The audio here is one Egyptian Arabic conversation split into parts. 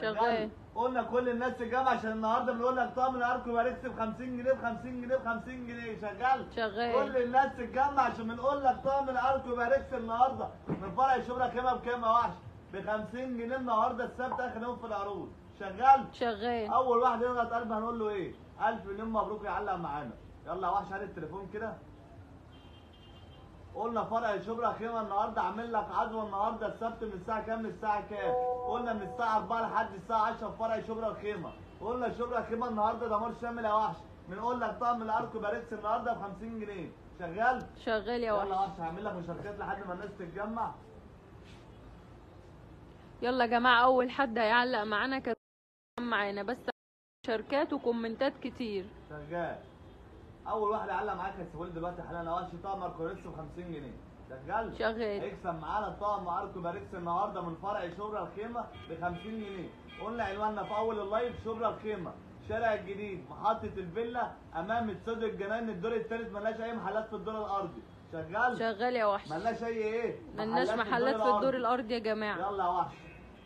شغال. قلنا كل الناس تجمع عشان النهارده بنقول لك طقم الاركو باركس ب 50 جنيه ب 50 جنيه ب 50 جنيه شغال شغال. كل الناس تتجمع عشان بنقول لك طقم الاركو باركس النهارده من فرع شبرا كام بكام يا وحش ب 50 جنيه النهارده السبت اخر يوم في العروض شغال شغال اول واحد يضغط قلب هنقول له ايه الف مليون مبروك يعلق معانا يلا يا وحش هات التليفون كده قلنا فرع شبرا خيمه النهارده عامل لك عدوى النهارده السبت من الساعه كام للساعه كام قلنا من الساعه 4 لحد الساعه 10 في فرع شبرا الخيمه قلنا شبرا الخيمه النهارده دمار شامل يا وحش بنقول لك طقم الاركو باركس النهارده ب 50 جنيه شغال شغال يا يلا يا وحش وحش هعمل لك مشاركات لحد ما الناس تتجمع يلا يا جماعة أول حد هيعلق معانا كان معانا بس مشاركات وكومنتات كتير شغال اول واحد علق معاك هيسيبه لي دلوقتي حالا اهو طقم ماركو ريكس ب 50 جنيه شغال شغال هيكسب معانا طقم ماركو باريكس النهارده من فرع شبرا الخيمه ب 50 جنيه قلنا عنواننا في اول اللايف شبرا الخيمه شارع الجديد محطه الفيلا امام استاد الجناين الدور الثالث ملهاش اي محلات في الدور الارضي شغال شغال يا وحش ملناش اي ايه ملناش محلات في الدور الأرضي يا جماعة يلا يا وحش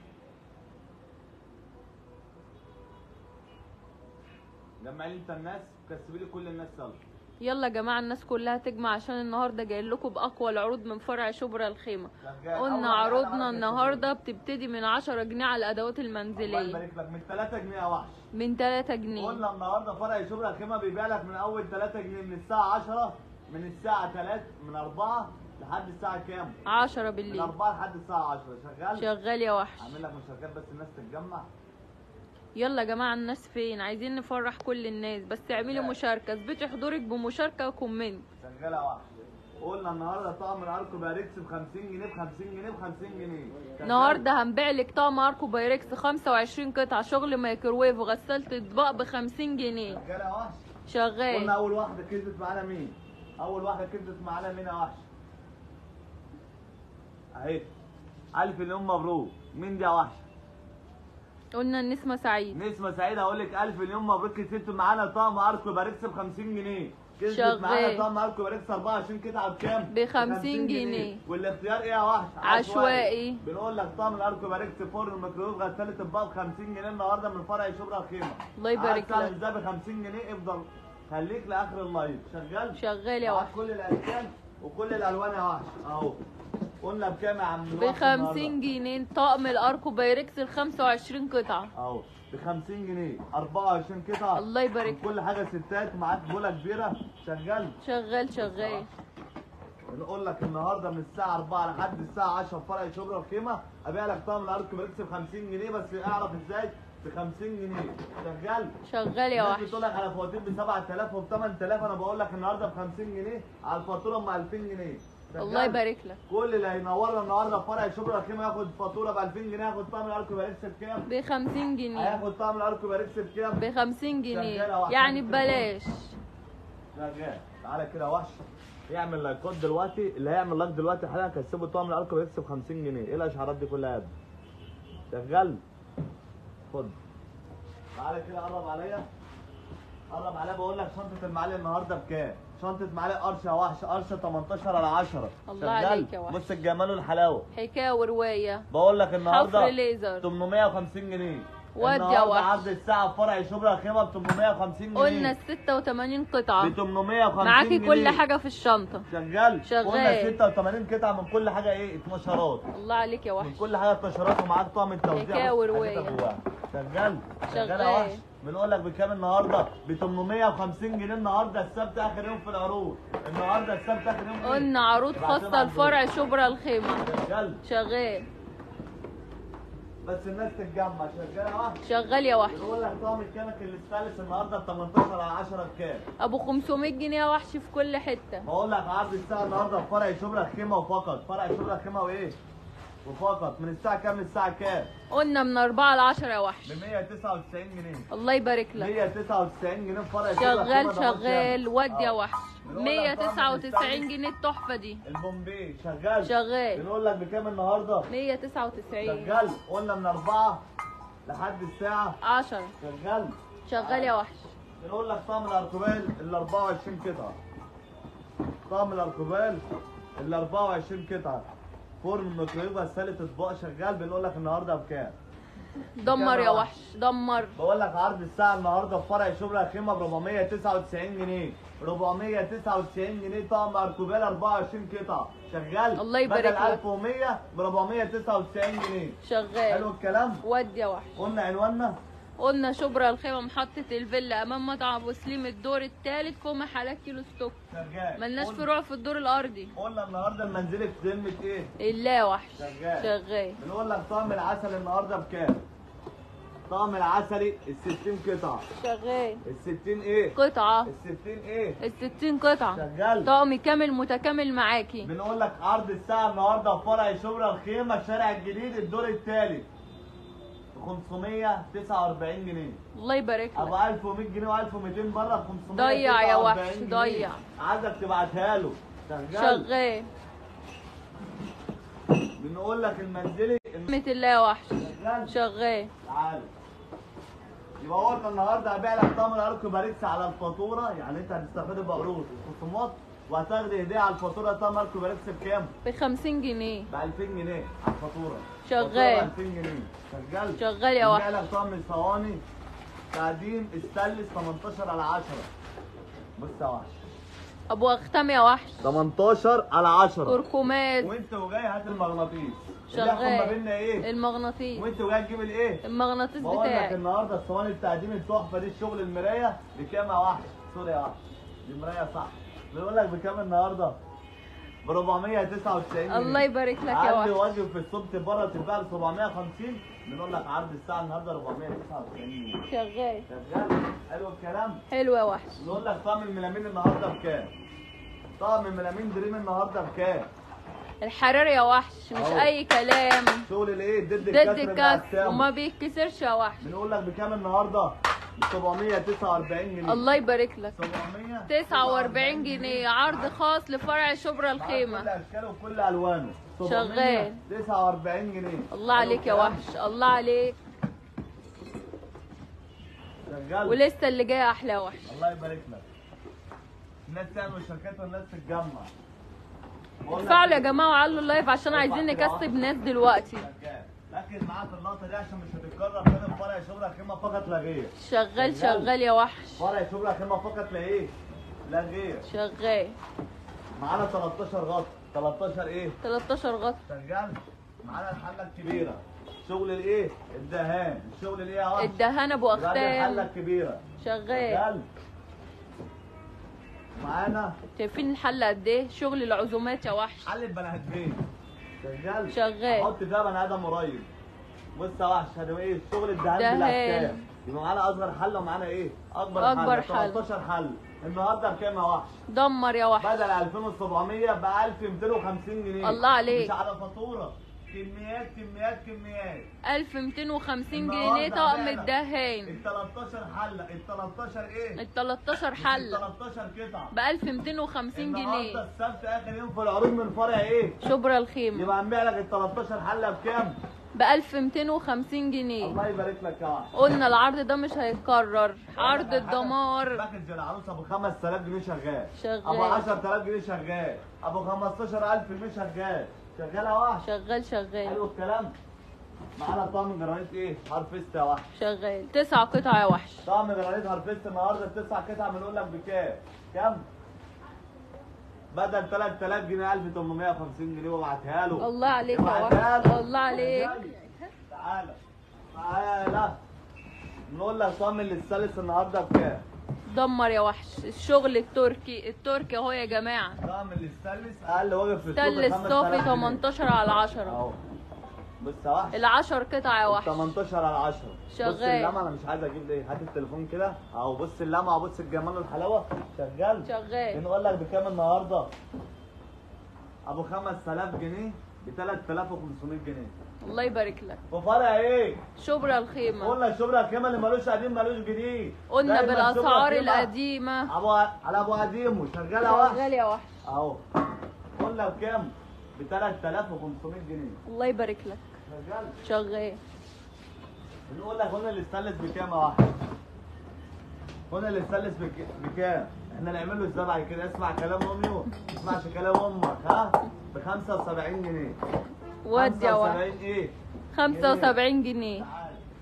جمع لي انت الناس وكسبي لي كل الناس يلا يلا يا جماعة الناس كلها تجمع عشان النهاردة جاي لكم بأقوى العروض من فرع شبرا الخيمة شغال. أول قلنا واحد علق عروضنا معاك النهاردة بتبتدي من 10 جنيه على الأدوات الله المنزلية يبارك لك من 3 جنيه يا وحش من 3 جنيه قلنا النهارده فرع شبرا الخيمه بيبيع لك من اول 3 جنيه من الساعه 10 من الساعه 3 من 4 لحد الساعه كام؟ 10 من بالليل 4 لحد الساعه 10 شغال؟ شغال يا وحش هعمل لك مشاركات بس الناس تتجمع يلا يا جماعة الناس فين عايزين نفرح كل الناس بس اعملي مشاركة اثبتي حضورك بمشاركة وكومنت شغاله يا وحش قلنا النهارده طقم الاركو باريكس ب 50 جنيه ب 50 جنيه ب 50 جنيه شغال؟ النهارده هنبيع لك طقم اركو بايركس 25 قطعه شغل مايكروويف وغسالة اطباق ب 50 جنيه شغاله يا وحش قلنا شغال اول واحده كسبت معانا مين؟ اول واحده كسبت معانا مين يا وحش؟ اهي الف مليون مبروك مين دي يا وحش؟ قلنا النسمة سعيد نسمة سعيدة اقول لك الف مليون مبروك كسبت معانا طقم اركو باريكس ب 50 جنيه كسبت شغال. معانا طقم اركو باريكس 24 قطعه بكام؟ ب 50 جنيه. والاختيار ايه يا وحش؟ عشوائي. بنقول لك طقم الاركو باريكس فرن ميكرويف غسالة اطباق ب 50 جنيه النهارده من فرع شبرا الخيمه الله يبارك عايز لك. ده ب 50 جنيه افضل خليك لاخر اللايف شغال؟ شغال يا معاك وحش كل الاشكال وكل الالوان يا وحش اهو قلنا بكام يا عم ب الوحش 50 النهاردة؟ جنيه طقم الاركو بايركس ال 25 قطعه اهو ب 50 جنيه 24 قطعه الله يبارك من كل حاجه ستات معاك بوله كبيره شغال شغال شغال بنقول لك النهارده من الساعه 4 لحد الساعه 10 في فرع شبرا الخيمه ابيع لك طقم الارك بريكس ب 50 جنيه بس اعرف ازاي ب 50 جنيه شغال شغال يا الناس وحش بتقول لك على فواتير ب 7000 وب 8000 انا بقول لك النهارده ب 50 جنيه على الفاتوره ام 2000 جنيه شغال؟ الله يبارك لك كل اللي هينورنا النهارده في فرع شبرا الخيمه ياخد فاتوره ب 2000 جنيه ياخد طقم الارك بريكس بكام؟ ب 50 جنيه هياخد طقم الارك بريكس بكام؟ ب 50 شغال جنيه يا وحش. يعني ببلاش شغال تعالى كده يا وحش يعمل لايكات دلوقتي اللي هيعمل لايك دلوقتي حالا كسبه طقم الاركو بيكسب 50 جنيه ايه الاشعارات دي كلها يا ابني شغال خد تعالى كده قرب عليا قرب عليا بقول لك شنطه المعالي النهارده بكام شنطه معالي قرشه يا وحش قرشه 18 على 10 الله شغال؟ عليك يا وحش. بص الجمال والحلاوه حكايه وروايه بقول لك النهارده حفر ليزر 850 جنيه ودي يا النهارده وحش. عرض الساعه في فرع شبرا الخيمه ب 850 جنيه قلنا ال 86 قطعه ب 850 معاكي جنيه كل حاجه في الشنطه شغال شغال. قلنا 86 قطعه من كل حاجه ايه اتنشرات الله عليك يا من وحش كل حاجه اتنشرات ومعاك طقم التوزيع حكاية بص ورواية. حاجتها جواها. شغال شغال يا شغال. وحش بنقول لك بكام النهارده ب 850 جنيه النهارده السبت اخر يوم في العروض النهارده السبت اخر يوم إيه؟ قلنا عروض ابعتهم خاصه على لفرع شبرا الخيمه شغال شغال بس الناس تتجمع شغال يا وحش شغال يا وحش بنقول لك طقم الكنك الاستانلس النهارده ب 18 على 10 بكام ابو 500 جنيه يا وحش في كل حته بقول لك عرض الساعه النهارده في فرع شبرا الخيمه وفقط فرع شبرا الخيمه وايه وفقط من الساعه كام للساعه كام قلنا من 4 ل 10 يا وحش ب 199 جنيه الله يبارك لك 199 جنيه في فرع شبرا شغال الخيمة ده شغال قدام. ودي يا آه. وحش بنقول لك طقم 199 الاستانلس، جنيه التحفه دي البومبي شغال شغال بنقول لك بكام النهارده 199 شغال قلنا من 4 لحد الساعه 10 شغال شغال يا وحش بنقول لك طقم الاركوبال ال 24 قطعه طقم الاركوبال ال 24 قطعه فرن ميكرويف غسالة اطباق شغال بنقول لك النهارده بكام دمر يا وحش دمر بقول لك عرض الساعة النهارده في فرع شبرا الخيمة ب 499 جنيه 499 جنيه طقم اركوبيل 24 قطعة شغال الله يبارك بدل لك. 1100 ب 499 جنيه حلو شغال الكلام ودي يا وحش قلنا عنواننا قلنا شبرا الخيمة محطة الفيلا أمام مطعم أبو سليم الدور الثالث فوق محلات كيلو ستوك شغال ملناش قلنا- فروع في الدور الأرضي قلنا النهارده المنزلي في كلمة ايه؟ إلا يا وحش شغال. شغال بنقول لك طقم العسل النهارده بكام؟ طقم العسلي ال 60 قطعة شغال ال 60 ايه؟ قطعة ال 60 ايه؟ الستين قطعة شغال طقم كامل متكامل معاكي بنقول لك عرض الساعة النهارده في فرع شبرا الخيمة الشارع الجديد الدور الثالث 549 جنيه الله يبارك ابو لك 1100 جنيه و1200 بره ب 549 ضيع يا وحش، جنيه. ضيع. عايزك تبعتها له شغال شغال بنقول لك المنزلي نعمة الله يا وحش شغال شغال تعالى يبقى قلنا النهارده هبيع لك تمر اركو باريكس على الفاتوره يعني انت هتستفاد بعروض وخصومات وهتاخدي هديه على الفاتوره تمر اركو باريكس بكام؟ ب 50 جنيه ب 2000 جنيه على الفاتوره شغال. فاتورة ب 2000 جنيه شغال شغال يا هبيع وحش لك طقم صواني تقديم استانلس 18 على 10 بص يا وحش أبو أختام يا وحش 18 على 10 كركمات وانت وجاي هات المغناطيس شغال. اللي يحكم ما بيننا ايه؟ المغناطيس وانت وجاي تجيب الايه؟ المغناطيس بقول لك بتاعي النهارده الصواني التقديم التحفه دي الشغل المرايه بكام يا وحش؟ سوري يا وحش دي مرايه صح بيقول لك بكام النهارده؟ ب 499 جنيه الله يبارك لك يا عندي وحش واجب في الصبح بره تتباع ب 750 بنقول لك عرض الساعه النهارده 499 جنيه شغال شغال حلو الكلام حلو يا وحش نقول لك طقم الميلامين النهارده بكام؟ طقم الميلامين دريم النهارده بكام؟ الحراري يا وحش مش أهو. اي كلام شغل الايه؟ ضد ضد الكسر بتاع الكسر السام. وما بيتكسرش يا وحش بنقول لك بكام النهارده؟ ب 749 جنيه الله يبارك لك 749 49 جنيه عرض خاص لفرع شبرا كل الخيمة اشكاله وكل الوانه شغال. 49 جنيه الله عليك يا وحش الله عليك شغال ولسه اللي جاي احلى يا وحش الله يبارك لك الناس تعمل شركات والناس تتجمع بقول لك ادفعوا يا جماعه وعلوا اللايف عشان عايزين نكسب ناس دلوقتي شغال. ركز معايا في اللقطه دي عشان مش هتتكرر تاني في فرع شبرا خيمه فقط لا غير شغال شغال. شغال يا وحش فرع شبرا خيمه فقط لا ايه لا غير شغال معانا 13 غطا 13 ايه 13 غطا شغال معانا الحله الكبيره شغل الايه الدهان الشغل الايه يا وحش الدهان ابو يبقى دي الحله اختام الكبيره شغال شغال معانا شايفين الحله قد ايه شغل العزومات يا وحش حل البني ادمين شغال شغال. حط فيها بني ادم قريب بص يا وحش هنبقى ايه شغل الدهان دهان. بالاحكام يبقى معانا اصغر حله ومعانا ايه اكبر, أكبر حله حلة. 13 حل النهارده بكام يا وحش دمر يا وحش بدل 2700 ب 1250 جنيه الله عليك. مش على فاتوره كميات كميات كميات 1250 جنيه النهاردة طقم هبيع لك الدهان ال 13 حله ال 13 ايه ال 13 ال حله 13 قطعه ب 1250 النهارده جنيه السبت اخر يوم في العروض من فرع ايه شبرا الخيمه يبقى هنبيع لك ال 13 حله بكام ب 1250 جنيه الله يبارك لك يا وحش قلنا العرض ده مش هيتكرر عرض الدمار باكج العروسه ابو 5000 جنيه شغال شغال. ابو 10000 جنيه شغال ابو 15000 جنيه شغال شغال يا وحش شغال شغال حلو الكلام معانا طقم جرانيت ايه هارفست يا وحش شغال تسع قطع يا وحش طقم جرانيت هارفست النهارده التسع قطع بنقول لك بكام كام بدل 3000 جنيه 1850 جنيه وابعتها له الله عليك يا ابعتها وحش له. الله عليك تعالى تعالى نقول لك طقم الثالث النهارده بكام دمر يا وحش الشغل التركي التركي اهو يا جماعه طقم الستانلس اقل واقف في السوق تل ب 5000 الصافي جنيه. 18 على 10 اهو بص يا وحش العشر قطع يا وحش 18 على 10 بص شغال. اللمعه انا مش عايز اجيب ليه هات التليفون كده اهو بص اللمعه بص الجمال والحلاوه شغال شغال بنقول لك بكام النهارده ابو 5000 جنيه ب 3500 جنيه الله يبارك لك في فرع ايه شبرا الخيمه قلنا الشبرا الخيمه اللي مالوش قديم مالوش جديد قلنا دايماً شبرا بالاسعار الخيمة القديمه ابو على ابو قديمه شغال يا وحش شغال يا وحش اهو قلنا بكام ب 3500 جنيه الله يبارك لك شغال شغال بنقول لك هنا الاستانلس بكام يا واحد؟ هنا الاستانلس بك... بكام؟ احنا نعمل له ازاي بعد كده اسمع كلام امي ما تسمعش كلام امك ها؟ ب 75 جنيه ودي يا 75 وحش ايه؟ 75 جنيه تعال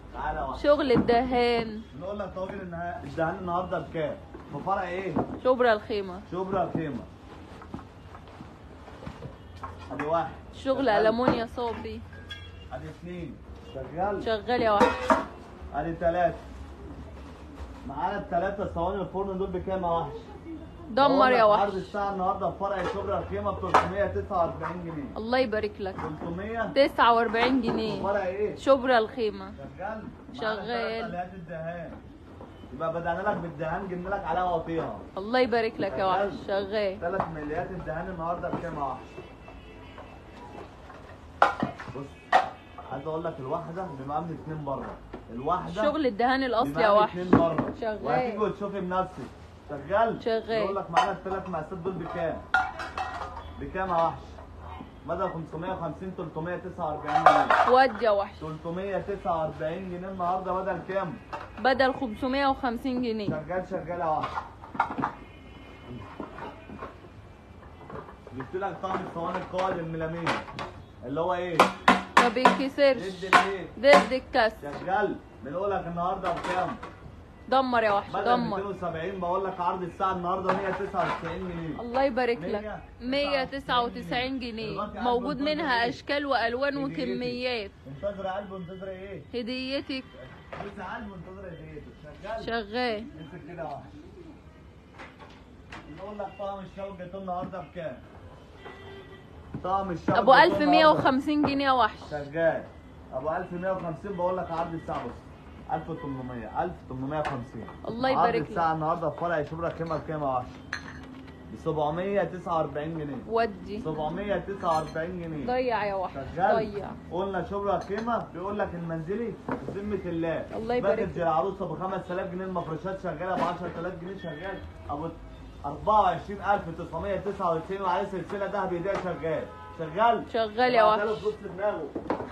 تعالى يا وحش شغل الدهان بنقول لك طواجن النها- الدهان النهارده بكام؟ في فرع ايه؟ شبرا الخيمة شبرا الخيمة ادي واحد شغل شغال. ألمونيا صافي ادي اثنين شغال شغال يا وحش ادي ثلاثة معانا الثلاثة صواني الفرن دول بكام يا وحش؟ دمر يا عرض وحش الساعة النهارده في فرع شبرا الخيمة ب 349 جنيه الله يبارك لك 300 49 في جنيه فرع ايه؟ شبرا الخيمة شغال شغال. ثلاث الدهان يبقى بدأنا لك بالدهان جبنا لك عليها وطيها الله يبارك لك يا وحش شغال ثلاث مليات الدهان النهارده بكام يا وحش؟ بص عايز اقول لك الواحدة بمقام اتنين بره الواحدة شغل الدهان الأصلي يا بمقام وحش اتنين بره شغال. وهتيجي وتشوفي بنفسك شغال شغال. بقول لك معانا الثلاث مقاسات دول بكام؟ بكام يا وحش؟ مدى 550 349 جنيه ودي يا وحش 349 جنيه النهارده بدل كام؟ بدل 550 جنيه شغال شغال يا وحش جبت لك طعم الصواني القائد الميلامين اللي هو ايه؟ ما بيتكسرش ضد الايه؟ ضد الكسر شغال بنقول لك النهارده بكام؟ دمر يا وحش بدل دمر 270 بقول لك عرض الساعه النهارده 199 جنيه الله يبارك لك 199 جنيه موجود منها اشكال والوان وكميات منتظره قلب منتظره ايه؟ هديتك بص قلب منتظره هديته شغال شغال امسك كده يا وحش نقول لك طعم الشوك جاتوه النهارده بكام؟ طعم الشوك ابو جاتوه النهاردة 1150 جنيه يا وحش شغال ابو 1150 بقول لك عرض الساعه بص 1800 1850 الله عرض يبارك الساعه لك النهارده في فرع شبرا الخيمه بكام يا وحش؟ ب 749 جنيه ودي 749 جنيه ضيع يا وحش شغال ضيع قلنا شبرا الخيمه بيقول لك المنزلي بذمه الله الله يبارك باكج العروسه ب 5000 جنيه المفروشات شغاله ب 10000 جنيه شغال ابو 24999 وعليه سلسله ذهب ايديها شغال شغال شغال يا بعتله وحش فلوس في دماغه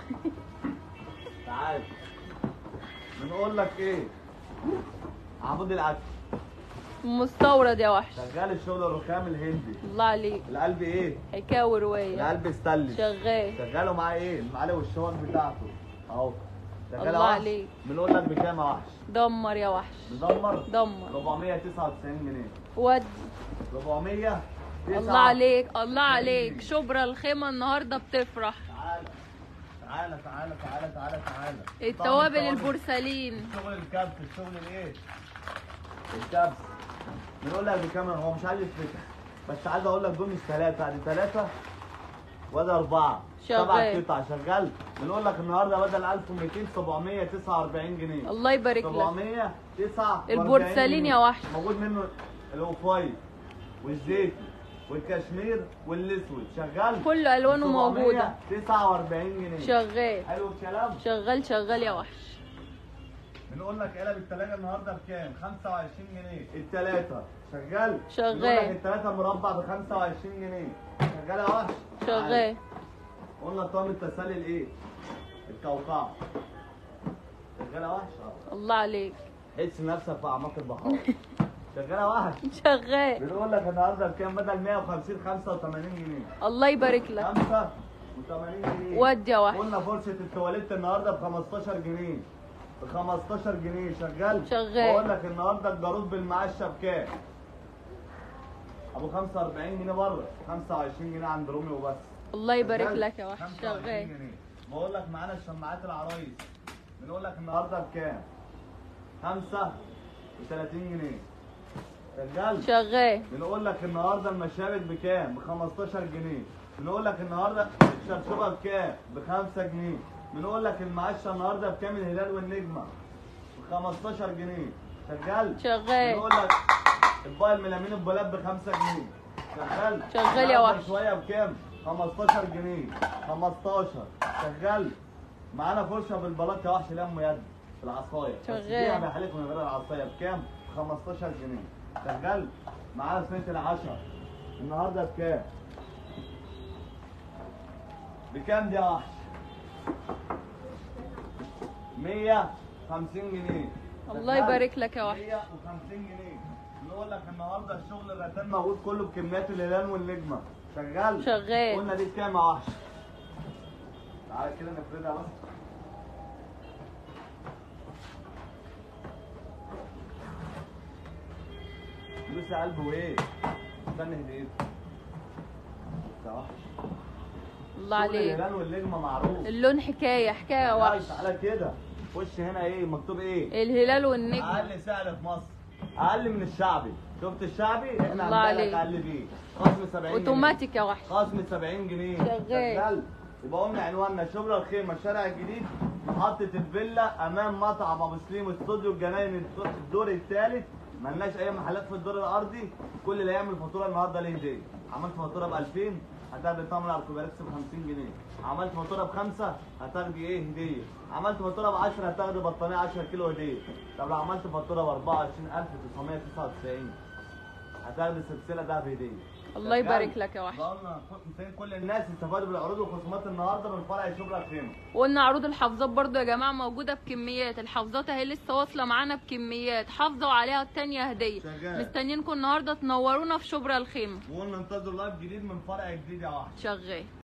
تعال بنقول لك ايه عمود الاكل مستورد يا وحش شغال الشغل الرخام الهندي الله عليك القلب ايه حكايه وروايه القلب استلج شغال شغاله معاه ايه المعالق والشوك بتاعته اهو شغال الله يا وحش. عليك. بنقول لك بكام يا وحش دمر يا وحش مدمر دمر 499 جنيه ودي 400 الله عليك الله عليك شبرا الخيمه النهارده بتفرح تعالى تعالى تعالى تعالى تعالى تعالى التوابل طبعاً البورسلين الشغل الكبس الشغل الايه الكبس بنقول لك بكام هو مش عايز يتفتح بس عايز اقول لك دول مش ثلاثه دي ثلاثه وده اربعه شغال. سبع قطع شغال بنقول لك النهارده بدل 1200 749 جنيه الله يبارك لك 749 البورسلين جنيه. يا وحش. موجود منه الاوفايت والزيتي والكشمير والاسود شغال كل الوانه موجوده 49 جنيه شغال حلو الكلام شغال شغال يا وحش بنقول لك علب الثلاجه النهارده بكام 25 جنيه الثلاثه شغال شغال. بنقول لك الثلاثه مربع ب 25 جنيه شغال يا وحش شغال قلنا طعم التسلل ايه القوقعه شغال يا وحش اه الله عليك حس نفسك في اعماق البحار شغال يا وحش شغال بنقول لك النهارده بكام بدل 150 85 جنيه الله يبارك لك 85 جنيه ودي يا وحش قلنا فرشة التواليت النهارده ب 15 جنيه ب 15 جنيه شغال شغال. بقول لك النهارده الجارود بالمعشه بكام؟ ابو 45 جنيه بره 25 جنيه عند رومي وبس الله يبارك شغال. لك يا وحش 25 شغال جنيه. بقول لك معانا الشماعات العرايس بنقول لك النهارده بكام؟ 35 جنيه شغال شغال بنقول لك النهارده المشابك بكام؟ ب 15 جنيه. بنقول لك النهارده الشرشوبه بكام؟ ب 5 جنيه. بنقول لك المعشه النهارده بكام الهلال والنجمه؟ ب 15 جنيه. شغال؟ شغال. بنقول لك اطباق الميلامين البولاب ب 5 جنيه. شغال؟ شغال يا الأخضر وحش. شويه بكام؟ 15 جنيه. 15 شغال؟ معانا فرشه بالبلاط يا وحش لم يد بالعصايه بس شغال. دي بحلف من غير العصايه بكام؟ 15 جنيه شغال؟ معانا صينيه العشاء النهارده بكام؟ بكام دي يا وحش؟ 150 جنيه الله شغال؟ يبارك لك يا وحش 150 جنيه نقول لك النهارده الشغل الرتان موجود كله بكميات الهلال والنجمه شغال؟ شغال. قلنا دي بكام يا وحش؟ تعالى كده نفردها بس بص يا قلبي وايه استنى هديت يا وحش الله شغل عليك الهلال والنجمه معروف اللون حكايه حكايه لا، وحش تعالى كده خش هنا ايه مكتوب ايه الهلال والنجم اقل سعر في مصر اقل من الشعبي شفت الشعبي احنا الله عندنا عليك. اقل بيه خصم 70 جنيه اوتوماتيك يا وحش خصم 70 جنيه شغال. يبقى قلنا عنواننا شبرا الخيمه الشارع الجديد محطه الفيلا امام مطعم ابو سليم استوديو الجناين الدور الثالث ملناش اي محلات في الدور الارضي كل اللي يعمل فاتوره النهارده ليه هديه عملت فاتوره ب 2000 هتاخدي طمن على الكوباريكس ب 50 جنيه عملت فاتوره بخمسه هتاخدي ايه هديه عملت فاتوره ب 10 هتاخدي بطانيه 10 كيلو هديه طب لو عملت فاتوره ب 24999 هتاخدي سلسله دهب هديه الله يبارك لك يا وحش قلنا فين كل الناس استفادوا بالعروض والخصومات النهارده من فرع شبرا الخيمه وقلنا عروض الحافظات برضو يا جماعه موجوده بكميات الحافظات اهي لسه واصله معانا بكميات حافظه وعليها التانية هديه شغال. مستنيينكم النهارده تنورونا في شبرا الخيمه وقلنا انتظروا لايف جديد من فرع جديد يا واحد شغال